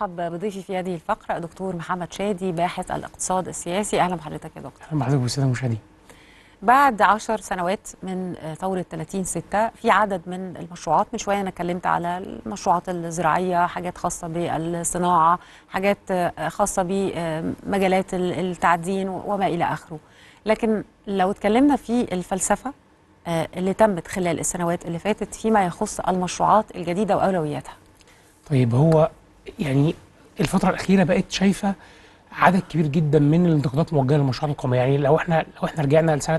برحب بضيفي في هذه الفقرة دكتور محمد شادي باحث الاقتصاد السياسي أهلا بحضرتك يا دكتور اهلا بحضرتك والساده المشاهدين بعد عشر سنوات من ثورة 30 ستة في عدد من المشروعات من شوية أنا اتكلمت على المشروعات الزراعية حاجات خاصة بالصناعة حاجات خاصة بمجالات التعدين وما إلى آخره لكن لو اتكلمنا في الفلسفة اللي تمت خلال السنوات اللي فاتت فيما يخص المشروعات الجديدة وأولوياتها طيب هو يعني الفتره الاخيره بقت شايفه عدد كبير جدا من الانتقادات الموجهه للمشروعات القوميه يعني لو احنا لو احنا رجعنا لسنه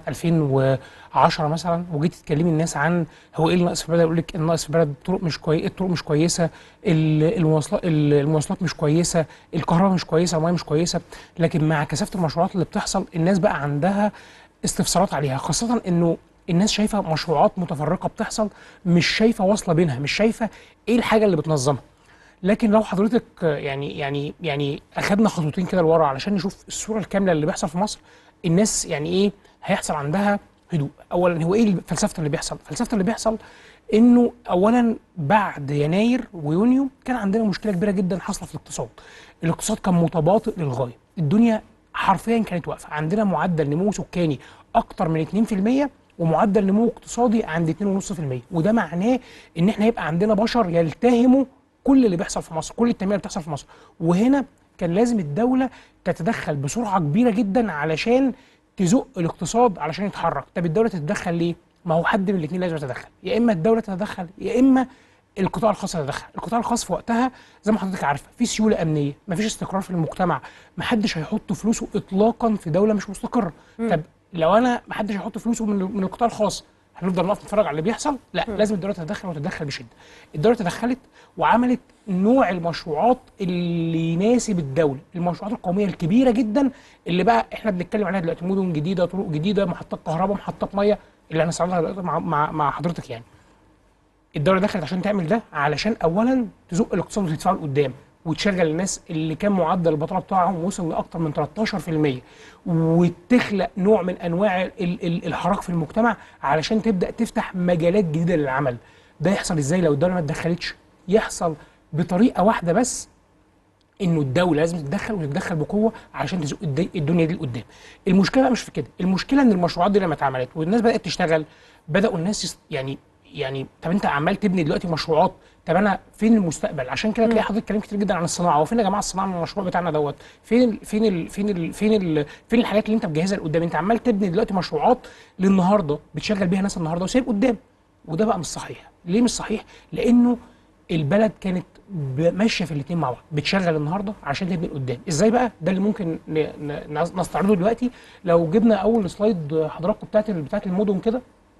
2010 مثلا وجيت تكلمي الناس عن هو ايه اللي ناقص في البلد يقول لك الناقص في البلد الطرق مش كويسه الطرق مش كويسه ال- المواصلات ال- المواصلات مش كويسه الكهرباء مش كويسه الميه مش كويسه لكن مع كثافه المشروعات اللي بتحصل الناس بقى عندها استفسارات عليها خاصه انه الناس شايفه مشروعات متفرقه بتحصل مش شايفه واصله بينها مش شايفه ايه الحاجه اللي بتنظمها لكن لو حضرتك يعني يعني يعني اخذنا خطوتين كده لورا علشان نشوف الصوره الكامله اللي بيحصل في مصر الناس يعني ايه هيحصل عندها هدوء اولا هو ايه فلسفه اللي بيحصل فلسفه اللي بيحصل انه اولا بعد يناير ويونيو كان عندنا مشكله كبيره جدا حاصله في الاقتصاد الاقتصاد كان متباطئ للغايه الدنيا حرفيا كانت واقفه عندنا معدل نمو سكاني اكتر من 2% ومعدل نمو اقتصادي عند 2.5% وده معناه ان احنا يبقى عندنا بشر يلتهموا كل اللي بيحصل في مصر كل التنميه اللي بتحصل في مصر وهنا كان لازم الدوله تتدخل بسرعه كبيره جدا علشان تزق الاقتصاد علشان يتحرك طب الدوله تتدخل ليه ما هو حد من الاثنين لازم يتدخل يا اما الدوله تتدخل يا اما القطاع الخاص يتدخل القطاع الخاص في وقتها زي ما حضرتك عارفه في سيوله امنيه مفيش استقرار في المجتمع محدش هيحط فلوسه اطلاقا في دوله مش مستقره طب لو انا محدش هيحط فلوسه من من القطاع الخاص هنفضل نقف نتفرج على اللي بيحصل لا م. لازم الدوله تتدخل وتتدخل بشده الدوله تدخلت وعملت نوع المشروعات اللي يناسب الدوله المشروعات القوميه الكبيره جدا اللي بقى احنا بنتكلم عليها دلوقتي مدن جديده طرق جديده محطات كهرباء محطات ميه اللي هنستعرضها دلوقتي مع, مع مع حضرتك يعني الدوله دخلت عشان تعمل ده علشان اولا تزق الاقتصاد وتدفعه لقدام وتشغل الناس اللي كان معدل البطاله بتاعهم وصل لاكثر من 13% وتخلق نوع من انواع ال- ال- الحراك في المجتمع علشان تبدا تفتح مجالات جديده للعمل ده يحصل ازاي لو الدوله ما اتدخلتش يحصل بطريقه واحده بس انه الدوله لازم تتدخل وتتدخل بقوه عشان تزق الد- الدنيا دي لقدام المشكله بقى مش في كده المشكله ان المشروعات دي لما اتعملت والناس بدات تشتغل بداوا الناس يست- يعني يعني طب انت عمال تبني دلوقتي مشروعات طب انا فين المستقبل عشان كده تلاقي حضرتك كلام كتير جدا عن الصناعه هو فين يا جماعه الصناعه من المشروع بتاعنا دوت فين ال فين ال فين ال فين ال فين الحاجات اللي انت مجهزها لقدام انت عمال تبني دلوقتي مشروعات للنهارده بتشغل بيها ناس النهارده وسايب قدام وده بقى مش صحيح ليه مش صحيح لانه البلد كانت ب- ماشيه في الاثنين مع بعض بتشغل النهارده عشان تبني قدام ازاي بقى ده اللي ممكن ن- ن- نستعرضه دلوقتي لو جبنا اول سلايد حضراتكم بتاعت ال- بتاعت المدن كده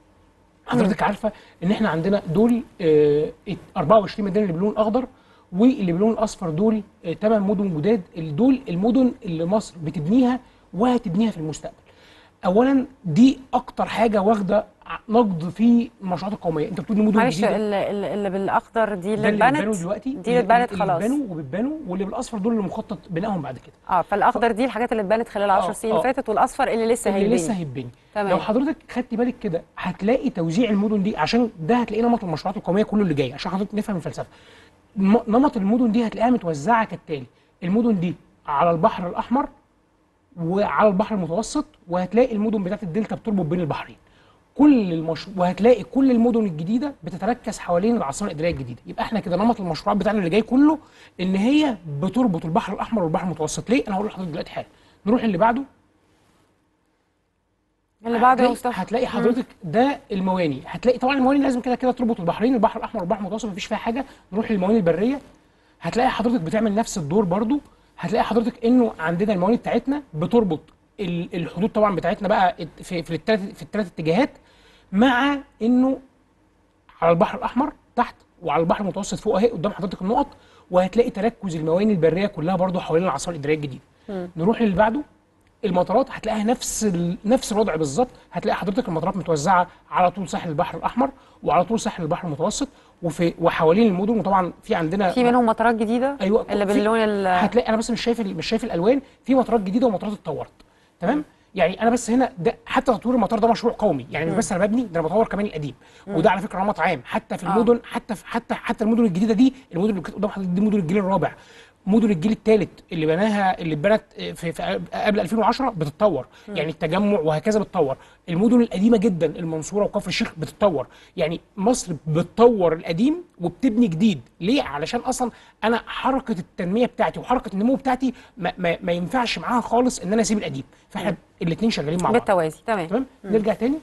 حضرتك عارفه ان احنا عندنا دول آه، 24 مدينه اللي باللون الاخضر واللي باللون الاصفر دول 8 مدن جداد ال- دول المدن اللي مصر بتبنيها وهتبنيها في المستقبل. اولا دي اكتر حاجه واخده ع- نقد في المشروعات القوميه انت بتقول مدن معلش جديده اللي, اللي بالاخضر دي ده اللي اللي بيتبنوا اتبنت دلوقتي دي اللي اتبنت اللي خلاص بيتبنوا وبيتبنوا واللي بالاصفر دول اللي مخطط بنائهم بعد كده. اه فالاخضر دي الحاجات اللي اتبنت خلال 10 آه، سنين اللي آه. فاتت والاصفر اللي لسه اللي هيبني لسه هيتبني تمام. لو حضرتك خدتي بالك كده هتلاقي توزيع المدن دي عشان ده هتلاقيه نمط المشروعات القوميه كله اللي جاي عشان حضرتك نفهم الفلسفه م- نمط المدن دي هتلاقيها متوزعه كالتالي المدن دي على البحر الاحمر وعلى البحر المتوسط وهتلاقي المدن بتاعت الدلتا بتربط بين البحرين كل المش... وهتلاقي كل المدن الجديده بتتركز حوالين العاصمه الاداريه الجديده يبقى احنا كده نمط المشروعات بتاعنا اللي جاي كله ان هي بتربط البحر الاحمر والبحر المتوسط ليه انا هقول لحضرتك دلوقتي حاجه نروح اللي بعده اللي بعده يا هتلاقي- مصطفى هتلاقي حضرتك ده المواني هتلاقي طبعا المواني لازم كده كده تربط البحرين البحر الاحمر والبحر المتوسط مفيش فيها حاجه نروح للمواني البريه هتلاقي حضرتك بتعمل نفس الدور برضو هتلاقي حضرتك انه عندنا المواني بتاعتنا بتربط ال- الحدود طبعا بتاعتنا بقى ات- في في الثلاث في الثلاث اتجاهات مع انه على البحر الاحمر تحت وعلى البحر المتوسط فوق اهي قدام حضرتك النقط وهتلاقي تركز المواني البريه كلها برضو حوالين العاصمه الاداريه الجديده نروح للي بعده المطارات هتلاقيها نفس ال... نفس الوضع بالظبط هتلاقي حضرتك المطارات متوزعه على طول ساحل البحر الاحمر وعلى طول ساحل البحر المتوسط وفي وحوالين المدن وطبعا في عندنا في منهم مطارات جديده ايوه اللي في- باللون ال هتلاقي انا بس مش شايف ال- مش شايف الالوان في مطارات جديده ومطارات اتطورت تمام يعني انا بس هنا ده حتى تطوير المطار ده مشروع قومي يعني مش بس انا ببني ده انا بطور كمان القديم وده على فكره نمط عام حتى في آه. المدن حتى في حتى حتى المدن الجديده دي المدن اللي كانت قدام حضرتك دي مدن الجيل الرابع مدن الجيل الثالث اللي بناها اللي اتبنت في, في قبل 2010 بتتطور يعني التجمع وهكذا بتتطور المدن القديمه جدا المنصوره وكفر الشيخ بتتطور يعني مصر بتطور القديم وبتبني جديد ليه علشان اصلا انا حركه التنميه بتاعتي وحركه النمو بتاعتي ما, ما, ما ينفعش معاها خالص ان انا اسيب القديم فاحنا الاثنين شغالين مع بعض بالتوازي تمام تمام نرجع تاني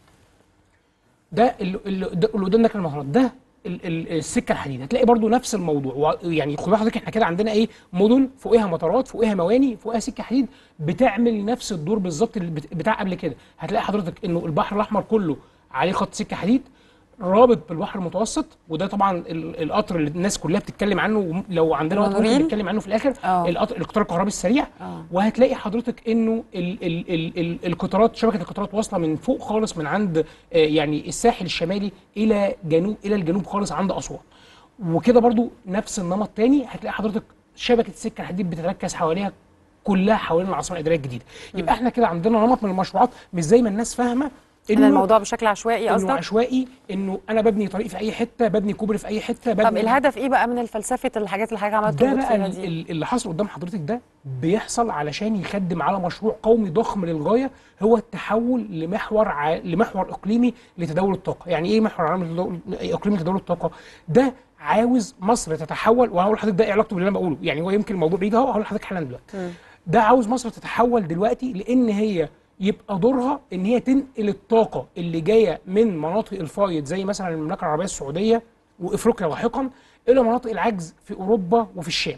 ده اللي, اللي ده- اللي قدامنا كان المهارات ده ال- ال- السكه الحديد هتلاقي برضو نفس الموضوع و- يعني خد حضرتك احنا كده عندنا ايه مدن فوقها مطارات فوقها مواني فوقها سكه حديد بتعمل نفس الدور بالظبط اللي بت- بتاع قبل كده هتلاقي حضرتك انه البحر الاحمر كله عليه خط سكه حديد رابط بالبحر المتوسط وده طبعا ال- القطر اللي الناس كلها بتتكلم عنه لو عندنا وقت ممكن المونوريل؟ نتكلم عنه في الاخر آه. القطر القطار الكهربي السريع آه. وهتلاقي حضرتك انه ال ال ال ال القطارات شبكه القطارات واصله من فوق خالص من عند آه، يعني الساحل الشمالي الى جنوب الى الجنوب خالص عند اسوان وكده برضو نفس النمط تاني هتلاقي حضرتك شبكه السكه الحديد بتتركز حواليها كلها حوالين العاصمه الاداريه الجديده يبقى احنا كده عندنا نمط من المشروعات مش زي ما الناس فاهمه ان الموضوع بشكل عشوائي انه قصدك عشوائي انه انا ببني طريق في اي حته ببني كوبري في اي حته ببني طب الهدف ايه بقى من الفلسفه الحاجات اللي حضرتك عملت ده تربط بقى فيها ال- دي ال- اللي حصل قدام حضرتك ده بيحصل علشان يخدم على مشروع قومي ضخم للغايه هو التحول لمحور ع... لمحور اقليمي لتداول الطاقه، يعني ايه محور عالمي لتداول... اقليمي لتداول الطاقه؟ ده عاوز مصر تتحول وهقول لحضرتك ده ايه علاقته باللي انا بقوله، يعني هو يمكن الموضوع بعيد اهو هقول لحضرتك حالا دلوقتي. ده عاوز مصر تتحول دلوقتي لان هي يبقى دورها ان هي تنقل الطاقه اللي جايه من مناطق الفايض زي مثلا المملكه العربيه السعوديه وافريقيا لاحقا الى مناطق العجز في اوروبا وفي الشام.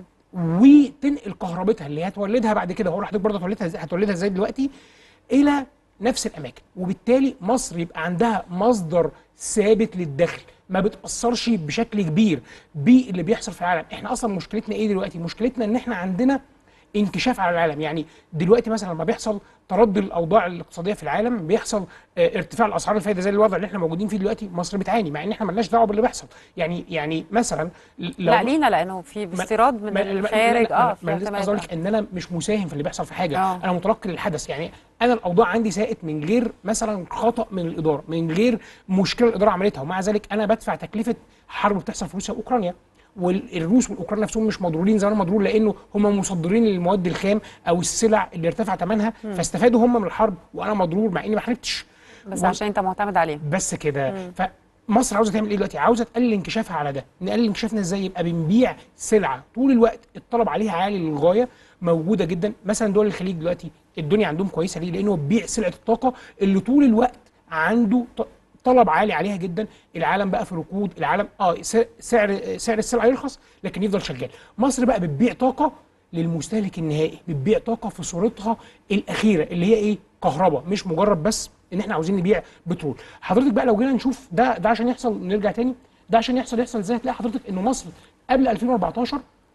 وتنقل كهربتها اللي هتولدها بعد كده هقول لحضرتك برضه هتولدها ازاي هتولدها ازاي دلوقتي الى نفس الاماكن وبالتالي مصر يبقى عندها مصدر ثابت للدخل ما بتاثرش بشكل كبير باللي بيحصل في العالم احنا اصلا مشكلتنا ايه دلوقتي مشكلتنا ان احنا عندنا انكشاف على العالم يعني دلوقتي مثلا لما بيحصل تردي الاوضاع الاقتصاديه في العالم بيحصل آه، ارتفاع الاسعار الفايده زي الوضع اللي احنا موجودين فيه دلوقتي مصر بتعاني مع ان احنا مالناش دعوه باللي بيحصل يعني يعني مثلا لو لا لينا لانه في ما- استيراد من ما- ما- الخارج لا- اه ما انا في لسه عايز اقول لك ان انا مش مساهم في اللي بيحصل في حاجه آه. انا متلقي للحدث يعني انا الاوضاع عندي ساءت من غير مثلا خطا من الاداره من غير مشكله الاداره عملتها ومع ذلك انا بدفع تكلفه حرب بتحصل في روسيا واوكرانيا والروس والاوكران نفسهم مش مضرورين زي ما أنا مضرور لانه هم مصدرين للمواد الخام او السلع اللي ارتفع ثمنها فاستفادوا هم من الحرب وانا مضرور مع اني ما حاربتش بس و- عشان انت معتمد عليهم بس كده فمصر عاوزه تعمل ايه دلوقتي؟ عاوزه تقلل انكشافها على ده، نقلل انكشافنا ازاي؟ يبقى بنبيع سلعه طول الوقت الطلب عليها عالي للغايه موجوده جدا، مثلا دول الخليج دلوقتي الدنيا عندهم كويسه ليه؟ لانه بيبيع سلعه الطاقه اللي طول الوقت عنده ط- طلب عالي عليها جدا، العالم بقى في ركود، العالم اه س- سعر سعر السلعه يرخص لكن يفضل شغال، مصر بقى بتبيع طاقه للمستهلك النهائي، بتبيع طاقه في صورتها الاخيره اللي هي ايه؟ كهرباء مش مجرد بس ان احنا عاوزين نبيع بترول حضرتك بقى لو جينا نشوف ده ده عشان يحصل نرجع تاني ده عشان يحصل يحصل ازاي هتلاقي حضرتك ان مصر قبل 2014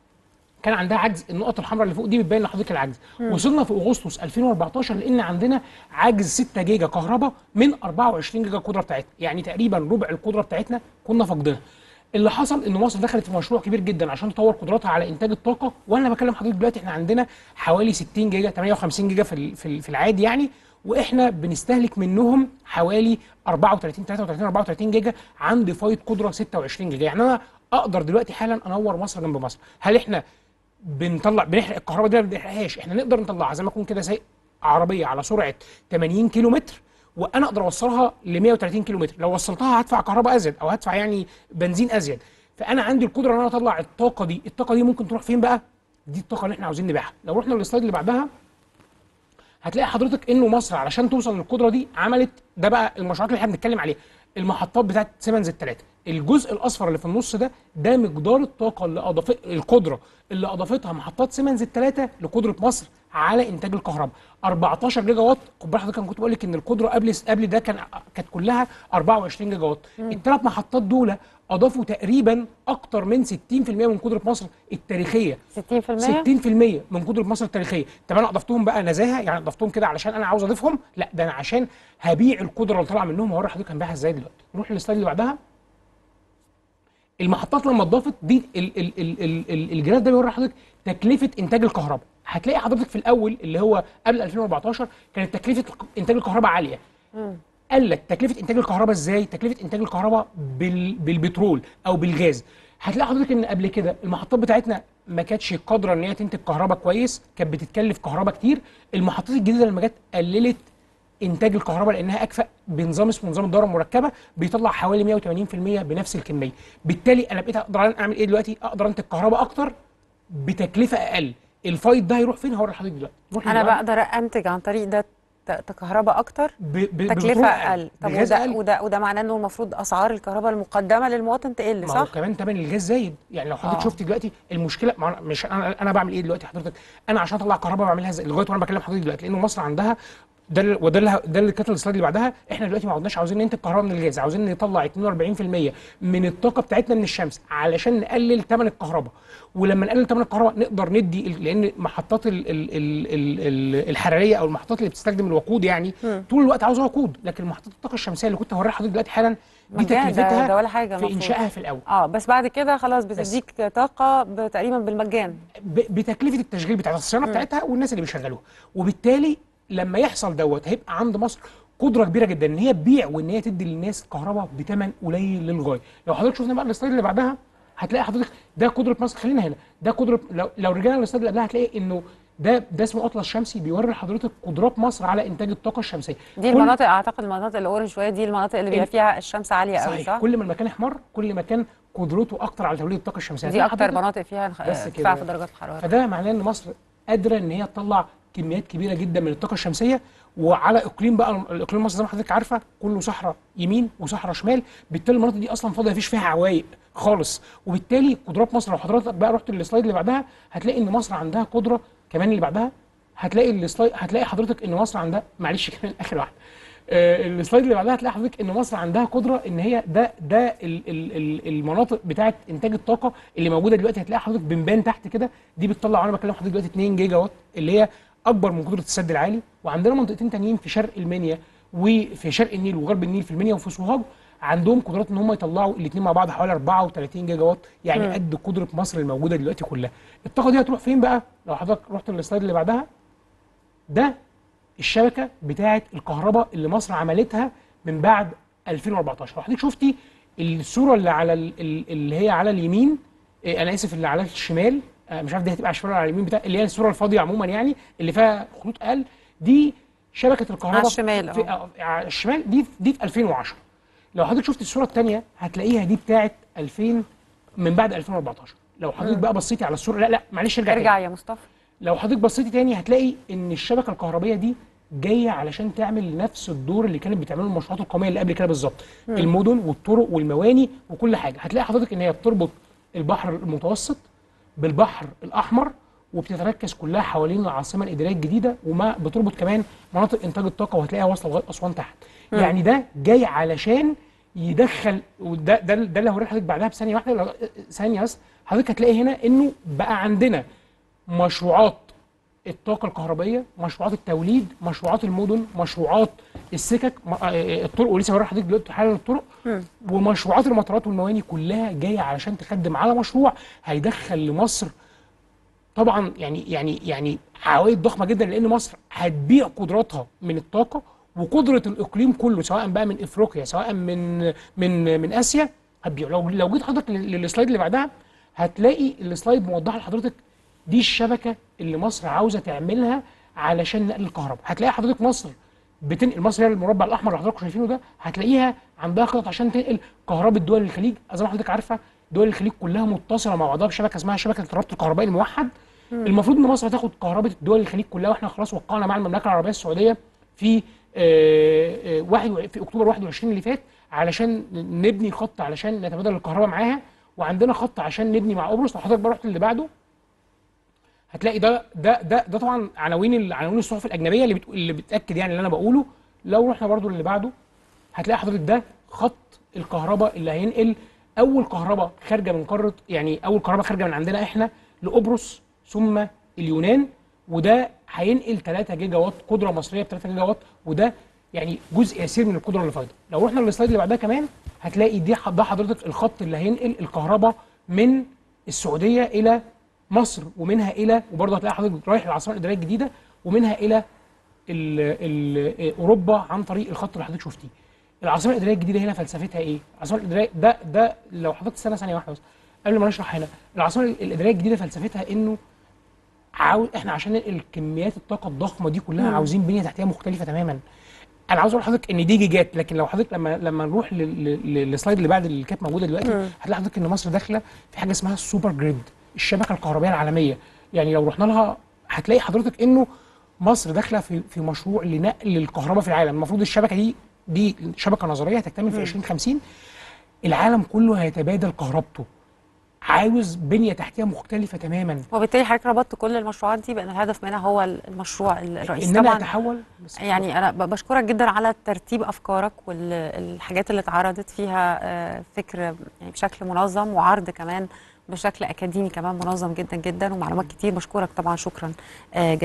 كان عندها عجز النقط الحمراء اللي فوق دي بتبين لحضرتك العجز وصلنا في اغسطس 2014 لان عندنا عجز 6 جيجا كهرباء من 24 جيجا القدره بتاعتنا يعني تقريبا ربع القدره بتاعتنا كنا فاقدينها اللي حصل ان مصر دخلت في مشروع كبير جدا عشان تطور قدراتها على انتاج الطاقه وانا بكلم حضرتك دلوقتي احنا عندنا حوالي 60 جيجا 58 جيجا في ال- في ال- في العادي يعني واحنا بنستهلك منهم حوالي 34 33 34 جيجا عند فايض قدره 26 جيجا يعني انا اقدر دلوقتي حالا انور مصر جنب مصر هل احنا بنطلع بنحرق الكهرباء دي ما بنحرقهاش احنا نقدر نطلعها زي ما اكون كده سايق عربيه على سرعه 80 كيلو متر وانا اقدر اوصلها ل 130 كيلو متر لو وصلتها هدفع كهرباء ازيد او هدفع يعني بنزين ازيد فانا عندي القدره ان انا اطلع الطاقه دي الطاقه دي ممكن تروح فين بقى دي الطاقه اللي احنا عاوزين نبيعها لو رحنا للسلايد اللي بعدها هتلاقي حضرتك انه مصر علشان توصل للقدره دي عملت ده بقى المشروعات اللي احنا بنتكلم عليها المحطات بتاعت سيمنز الثلاثه الجزء الاصفر اللي في النص ده ده مقدار الطاقه اللي اضافت القدره اللي اضافتها محطات سيمنز الثلاثه لقدره مصر على انتاج الكهرباء 14 جيجا وات خد بالك حضرتك انا كنت بقول لك ان القدره قبل قبل ده كان كانت كلها 24 جيجا وات الثلاث محطات دول اضافوا تقريبا اكتر من 60% من قدره مصر التاريخيه 60% 60% من قدره مصر التاريخيه طب انا اضفتهم بقى نزاهه يعني اضفتهم كده علشان انا عاوز اضيفهم لا ده انا عشان هبيع القدره اللي طالعه منهم هوري حضرتك هنبيعها ازاي دلوقتي نروح للسلايد اللي بعدها المحطات لما اتضافت دي ال ال ال ال ال الجراف ده بيوري حضرتك تكلفه انتاج الكهرباء هتلاقي حضرتك في الاول اللي هو قبل 2014 كانت تكلفه انتاج الكهرباء عاليه قلت تكلفه انتاج الكهرباء ازاي تكلفه انتاج الكهرباء بال بالبترول او بالغاز هتلاقي حضرتك ان قبل كده المحطات بتاعتنا ما كانتش قادره ان هي تنتج كهرباء كويس كانت بتتكلف كهرباء كتير المحطات الجديده لما جت قللت انتاج الكهرباء لانها اكفأ بنظام اسمه نظام الدوره المركبه بيطلع حوالي 180% بنفس الكميه بالتالي انا بقيت اقدر اعمل ايه دلوقتي اقدر انتج كهرباء اكتر بتكلفه اقل الفايض ده هيروح فين هوري لحضرتك دلوقتي نروح انا للمعالج. بقدر انتج عن طريق ده ت- كهرباء اكتر ب... ب... تكلفه ببترول اقل طب بغاز وده أقل. وده وده معناه انه المفروض اسعار الكهرباء المقدمه للمواطن تقل ما هو صح؟ كمان تمن الغاز زايد يعني لو حضرتك آه. شفت دلوقتي المشكله ما أنا مش انا انا بعمل ايه دلوقتي حضرتك انا عشان اطلع كهرباء بعملها ازاي لغايه وانا بكلم حضرتك دلوقتي لانه مصر عندها ده ال- وده اللي ه- ده اللي كانت السلايد اللي بعدها احنا دلوقتي ما عدناش عاوزين ننتج كهرباء من الغاز عاوزين نطلع 42% من الطاقه بتاعتنا من الشمس علشان نقلل ثمن الكهرباء ولما نقلل ثمن الكهرباء نقدر ندي ال- لان محطات ال ال ال ال ال الحراريه او المحطات اللي بتستخدم الوقود يعني طول الوقت عاوزه وقود لكن محطات الطاقه الشمسيه اللي كنت هوريها لحضرتك دلوقتي حالا دي مجان، ده- تكلفتها ده ولا حاجة في المفروض. انشائها في الاول اه بس بعد كده خلاص بتديك طاقه ب- تقريبا بالمجان ب- بتكلفه التشغيل بتاعت الصيانه بتاعتها والناس اللي بيشغلوها وبالتالي لما يحصل دوت هيبقى عند مصر قدره كبيره جدا ان هي تبيع وان هي تدي للناس كهرباء بثمن قليل للغايه لو حضرتك شفنا بقى السلايد اللي بعدها هتلاقي حضرتك ده قدره مصر خلينا هنا ده قدره لو, لو رجعنا للسلايد اللي قبلها هتلاقي انه ده ده اسمه اطلس شمسي بيوري لحضرتك قدرات مصر على انتاج الطاقه الشمسيه دي كل- المناطق اعتقد المناطق الاورنج شويه دي المناطق اللي بيبقى ال- فيها الشمس عاليه قوي صحيح صح؟ كل ما المكان احمر كل ما كان قدرته اكتر على توليد الطاقه الشمسيه دي هتلاقي اكتر حضرتك مناطق فيها انخ- بس ارتفاع كده. في درجات الحراره فده معناه ان مصر قادره ان هي تطلع كميات كبيره جدا من الطاقه الشمسيه وعلى اقليم بقى الاقليم مصر زي ما حضرتك عارفه كله صحراء يمين وصحراء شمال بالتالي المناطق دي اصلا فاضيه مفيش فيها عوايق خالص وبالتالي قدرات مصر لو حضرتك بقى رحت للسلايد اللي بعدها هتلاقي ان مصر عندها قدره كمان اللي بعدها هتلاقي السلايد هتلاقي حضرتك ان مصر عندها معلش كمان اخر واحده آه، السلايد اللي بعدها هتلاقي حضرتك ان مصر عندها قدره ان هي ده ده ال ال ال المناطق بتاعه انتاج الطاقه اللي موجوده دلوقتي هتلاقي حضرتك بنبان تحت كده دي بتطلع وانا بكلم حضرتك دلوقتي 2 جيجا وات اللي هي اكبر من قدره السد العالي وعندنا منطقتين تانيين في شرق المنيا وفي شرق النيل وغرب النيل في المنيا وفي سوهاج عندهم قدرات ان هم يطلعوا الاثنين مع بعض حوالي 34 جيجا وات يعني قد قدره مصر الموجوده دلوقتي كلها الطاقه دي هتروح فين بقى لو حضرتك رحت للسلايد اللي بعدها ده الشبكه بتاعه الكهرباء اللي مصر عملتها من بعد 2014 لو حضرتك شفتي الصوره اللي على ال- ال- اللي هي على اليمين إيه، انا اسف اللي على الشمال آه، مش عارف دي هتبقى على الشمال ولا على اليمين بتاع اللي هي الصوره الفاضيه عموما يعني اللي فيها خطوط اقل دي شبكه الكهرباء على الشمال، في آه. آه، على الشمال دي دي في 2010 لو حضرتك شفت الصوره الثانيه هتلاقيها دي بتاعه 2000 من بعد 2014 لو حضرتك بقى بصيتي على الصوره لا لا معلش ارجع تاني. ارجع يا مصطفى لو حضرتك بصيتي تاني هتلاقي ان الشبكه الكهربائيه دي جايه علشان تعمل نفس الدور اللي كانت بتعمله المشروعات القوميه اللي قبل كده بالظبط المدن والطرق والمواني وكل حاجه هتلاقي حضرتك ان هي بتربط البحر المتوسط بالبحر الاحمر وبتتركز كلها حوالين العاصمه الاداريه الجديده وما بتربط كمان مناطق انتاج الطاقه وهتلاقيها واصله لغايه اسوان تحت يعني ده جاي علشان يدخل وده ده, ده اللي هوريه لحضرتك بعدها بثانيه واحده لو- ثانيه بس حضرتك هتلاقي هنا انه بقى عندنا مشروعات الطاقة الكهربائية، مشروعات التوليد، مشروعات المدن، مشروعات السكك، م- آه، آه، الطرق ولسه هوري حضرتك دلوقتي حالا الطرق ومشروعات المطارات والمواني كلها جاية علشان تخدم على مشروع هيدخل لمصر طبعا يعني يعني يعني عوائد ضخمه جدا لان مصر هتبيع قدراتها من الطاقه وقدره الاقليم كله سواء بقى من افريقيا سواء من من من اسيا هتبيع لو لو جيت حضرتك لل- للسلايد اللي بعدها هتلاقي السلايد موضحه لحضرتك دي الشبكه اللي مصر عاوزه تعملها علشان نقل الكهرباء هتلاقي حضرتك مصر بتنقل مصر هي المربع الاحمر اللي حضراتكم شايفينه ده هتلاقيها عندها خطط عشان تنقل كهرباء دول الخليج زي ما حضرتك عارفه دول الخليج كلها متصله مع بعضها بشبكه اسمها شبكه الربط الكهربائي الموحد المفروض ان مصر هتاخد كهرباء دول الخليج كلها واحنا خلاص وقعنا مع المملكه العربيه السعوديه في آه، آه، واحد و- في اكتوبر 21 اللي فات علشان نبني خط علشان نتبادل الكهرباء معاها وعندنا خط عشان نبني مع قبرص لو حضرتك بقى رحت اللي بعده هتلاقي ده ده ده ده طبعا عناوين ال- عناوين الصحف الاجنبيه اللي بتقول اللي بتاكد يعني اللي انا بقوله لو رحنا برضو اللي بعده هتلاقي حضرتك ده خط الكهرباء اللي هينقل اول كهرباء خارجه من قاره يعني اول كهرباء خارجه من عندنا احنا لقبرص ثم اليونان وده هينقل 3 جيجا وات قدره مصريه ب 3 جيجا وات وده يعني جزء يسير من القدره اللي فايضه لو رحنا للسلايد اللي بعدها كمان هتلاقي دي ده حضرتك الخط اللي هينقل الكهرباء من السعوديه الى مصر ومنها الى وبرضه هتلاقي حضرتك رايح للعاصمه الاداريه الجديده ومنها الى ال ال اوروبا عن طريق الخط اللي حضرتك شفتيه. العاصمه الاداريه الجديده هنا فلسفتها ايه؟ العاصمه الاداريه ده ده لو حضرتك استنى ثانيه واحده بس قبل ما نشرح هنا العاصمه الاداريه الجديده فلسفتها انه عاو... احنا عشان الكميات الطاقه الضخمه دي كلها مم. عاوزين بنيه تحتيه مختلفه تماما انا عاوز اقول لحضرتك ان دي جيجات لكن لو حضرتك لما لما نروح لل- لل- للسلايد اللي بعد اللي كانت موجوده دلوقتي مم. هتلاقي حضرتك ان مصر داخله في حاجه اسمها السوبر جريد الشبكه الكهربائيه العالميه يعني لو رحنا لها هتلاقي حضرتك انه مصر داخله في في مشروع لنقل الكهرباء في العالم المفروض الشبكه دي دي شبكه نظريه هتكتمل في مم. 2050 العالم كله هيتبادل كهربته عاوز بنيه تحتيه مختلفه تماما وبالتالي حضرتك ربطت كل المشروعات دي بان الهدف منها هو المشروع الرئيسي ان انا طبعا اتحول بس يعني انا ب- بشكرك جدا على ترتيب افكارك والحاجات اللي اتعرضت فيها آه، فكر يعني بشكل منظم وعرض كمان بشكل اكاديمي كمان منظم جدا جدا ومعلومات كتير بشكرك طبعا شكرا آه،